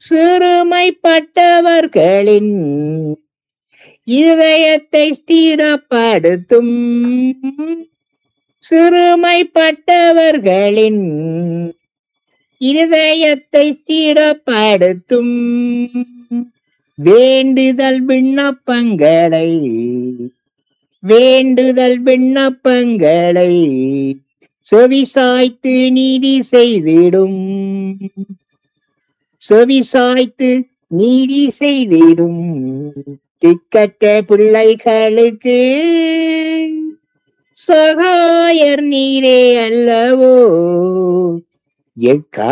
சிறுமைப்பட்டவர்களின் இருதயத்தை ஸ்திரப்படுத்தும் சிறுமைப்பட்டவர்களின் இருதயத்தை ஸ்திரப்படுத்தும் வேண்டுதல் விண்ணப்பங்களை வேண்டுதல் விண்ணப்பங்களை செவிசாய்த்து நீதி செய்திடும் செவிசாய்த்து நீதி செய்திடும் திக்கற்ற பிள்ளைகளுக்கு சகாயர் நீரே அல்லவோ எக்கா